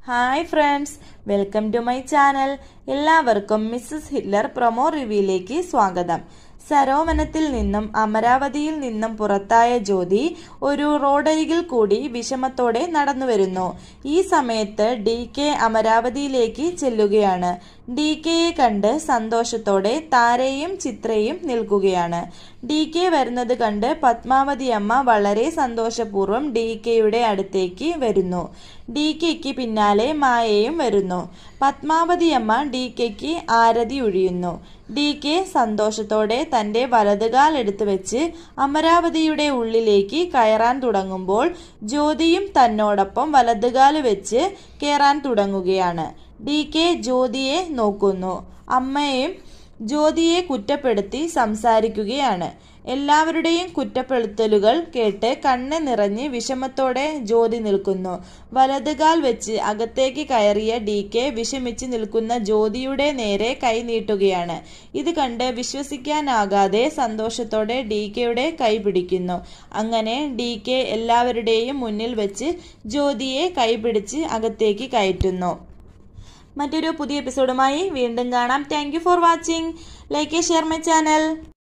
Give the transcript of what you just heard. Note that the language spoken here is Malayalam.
hi friends welcome to my channel എല്ലാവർക്കും മിസ്സസ് ഹിറ്റ്ലർ പ്രൊമോ റിവ്യൂയിലേക്ക് സ്വാഗതം സരോവനത്തിൽ നിന്നും അമരാവതിയിൽ നിന്നും പുറത്തായ ജ്യോതി ഒരു റോഡരികിൽ കൂടി വിഷമത്തോടെ നടന്നു വരുന്നു ഈ സമയത്ത് ഡി കെ അമരാവതിയിലേക്ക് ചെല്ലുകയാണ് ഡി കെയെ കണ്ട് സന്തോഷത്തോടെ താരയും ചിത്രയും നിൽക്കുകയാണ് ഡി കെ വരുന്നത് കണ്ട് പത്മാവതി അമ്മ വളരെ സന്തോഷപൂർവ്വം ഡി കെയുടെ അടുത്തേക്ക് വരുന്നു ഡി കെക്ക് പിന്നാലെ മായയും വരുന്നു പത്മാവതി അമ്മ ഡി കെക്ക് ആരതി ഒഴിയുന്നു ഡി കെ സന്തോഷത്തോടെ തന്റെ വലതുകാൽ എടുത്തു വെച്ച് അമരാവതിയുടെ ഉള്ളിലേക്ക് കയറാൻ തുടങ്ങുമ്പോൾ ജ്യോതിയും തന്നോടൊപ്പം വലതുകാല് വെച്ച് കയറാൻ തുടങ്ങുകയാണ് ഡി കെ ജ്യോതിയെ നോക്കുന്നു അമ്മയും ജ്യോതിയെ കുറ്റപ്പെടുത്തി സംസാരിക്കുകയാണ് എല്ലാവരുടെയും കുറ്റപ്പെടുത്തലുകൾ കേട്ട് കണ്ണ് നിറഞ്ഞ് വിഷമത്തോടെ ജ്യോതി നിൽക്കുന്നു വലതുകാൽ വെച്ച് അകത്തേക്ക് കയറിയ ഡി കെ വിഷമിച്ച് നിൽക്കുന്ന ജ്യോതിയുടെ നേരെ കൈ നീട്ടുകയാണ് ഇത് കണ്ട് വിശ്വസിക്കാനാകാതെ സന്തോഷത്തോടെ ഡി കെയുടെ കൈ പിടിക്കുന്നു അങ്ങനെ ഡി കെ എല്ലാവരുടെയും മുന്നിൽ വെച്ച് ജ്യോതിയെ കൈ പിടിച്ച് അകത്തേക്ക് കയറ്റുന്നു മറ്റൊരു പുതിയ എപ്പിസോഡുമായി വീണ്ടും കാണാം thank for watching like share my channel